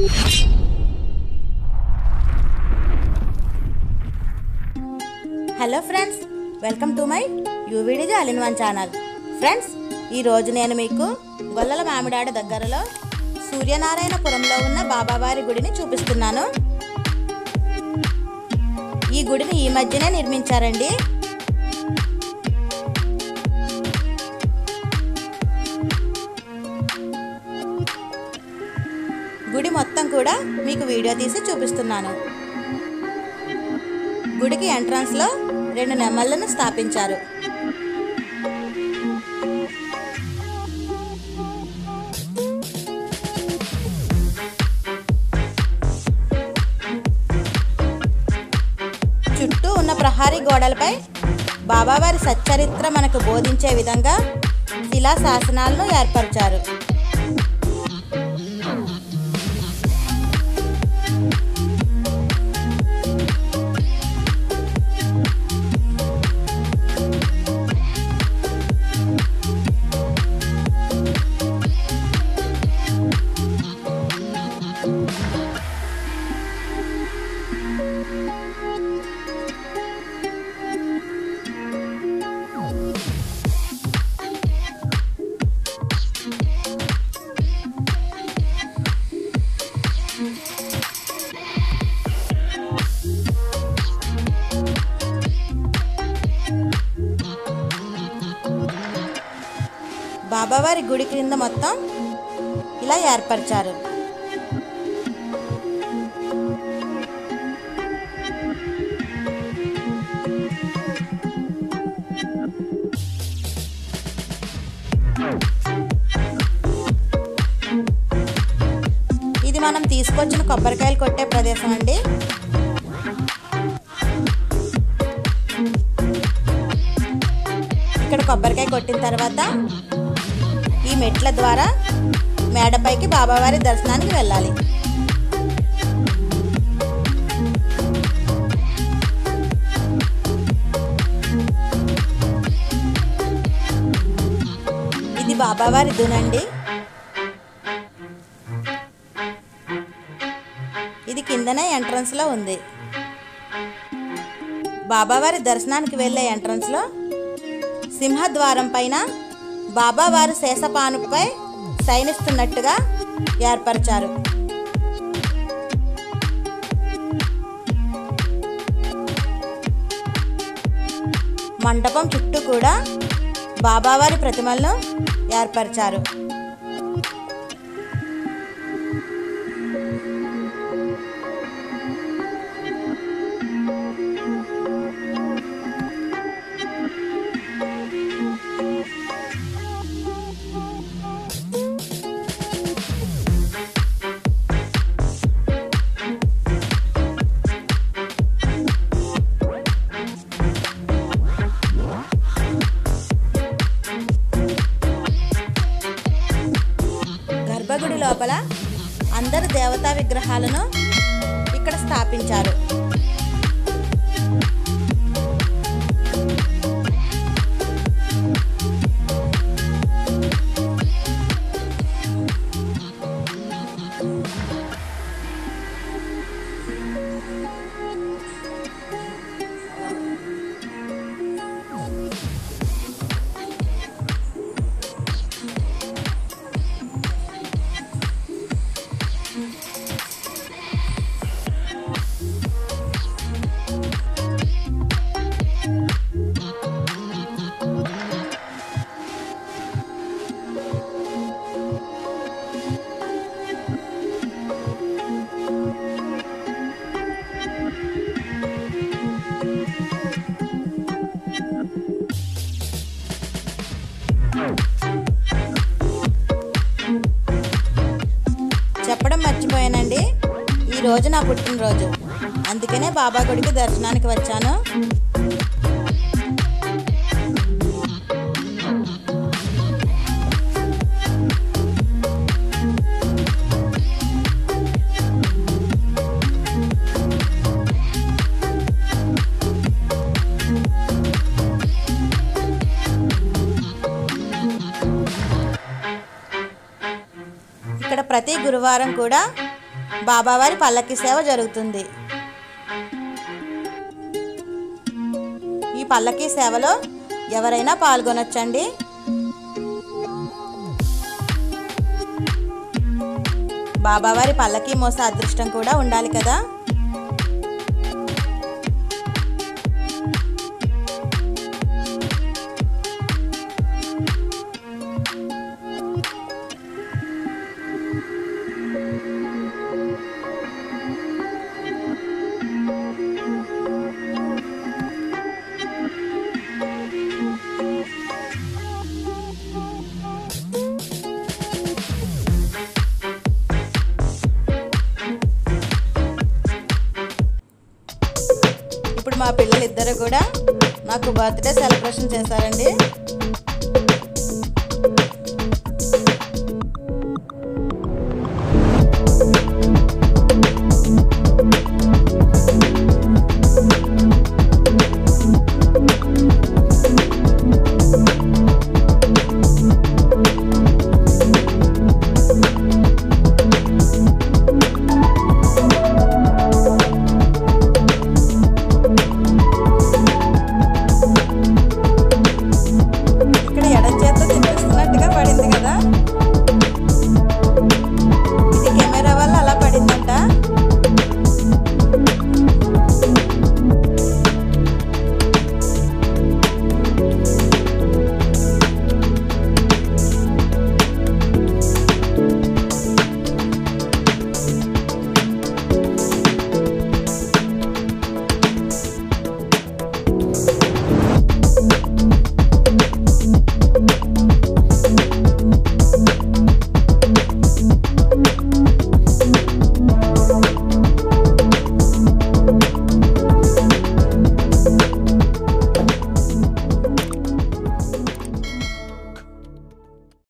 hello friends welcome to my UVD all in one channel friends ఈరోజు నేను మీకు గొల్లల మామిడాడ దగ్గరలో సూర్యనారాయణపురంలో ఉన్న బాబావారి గుడిని చూపిస్తున్నాను ఈ గుడిని ఈ మధ్యనే నిర్మించారండి గుడి మొత్తం కూడా మీకు వీడియో తీసి చూపిస్తున్నాను గుడికి ఎంట్రన్స్లో రెండు నెమళ్లను స్థాపించారు చుట్టూ ఉన్న ప్రహారీ గోడలపై బాబావారి సచ్చరిత్ర మనకు బోధించే విధంగా శిలా శాసనాలను ఏర్పరిచారు బాబావారి గుడి క్రింద మొత్తం ఇలా ఏర్పరిచారు ఇది మనం తీసుకొచ్చిన కొబ్బరికాయలు కొట్టే ప్రదేశం అండి ఇక్కడ కొబ్బరికాయ కొట్టిన తర్వాత ఈ మెట్ల ద్వారా మేడపైకి బాబావారి దర్శనానికి వెళ్ళాలి ఇది బాబావారి దునండి ఇది కిందనే ఎంట్రన్స్లో ఉంది బాబావారి దర్శనానికి వెళ్ళే ఎంట్రన్స్లో సింహద్వారం పైన బాబావారు శేషపానుపై శయనిస్తున్నట్టుగా ఏర్పరిచారు మండపం చుట్టూ కూడా బాబావారి ప్రతిమలను ఏర్పరిచారు గర్భగుడి లోపల అందరు దేవతా విగ్రహాలను ఇక్కడ స్థాపించారు చెప్పడం మర్చిపోయానండి ఈ రోజు నా పుట్టినరోజు అందుకనే బాబా గుడికి దర్శనానికి వచ్చాను ఇక్కడ ప్రతి గురువారం కూడా బాబావారి పల్లకి సేవ జరుగుతుంది ఈ పల్లకి సేవలో ఎవరైనా పాల్గొనొచ్చండి బాబావారి పల్లకి మోస అదృష్టం కూడా ఉండాలి కదా ఇప్పుడు మా పిల్లలు ఇద్దరు కూడా నాకు బర్త్డే సెలబ్రేషన్ చేశారండి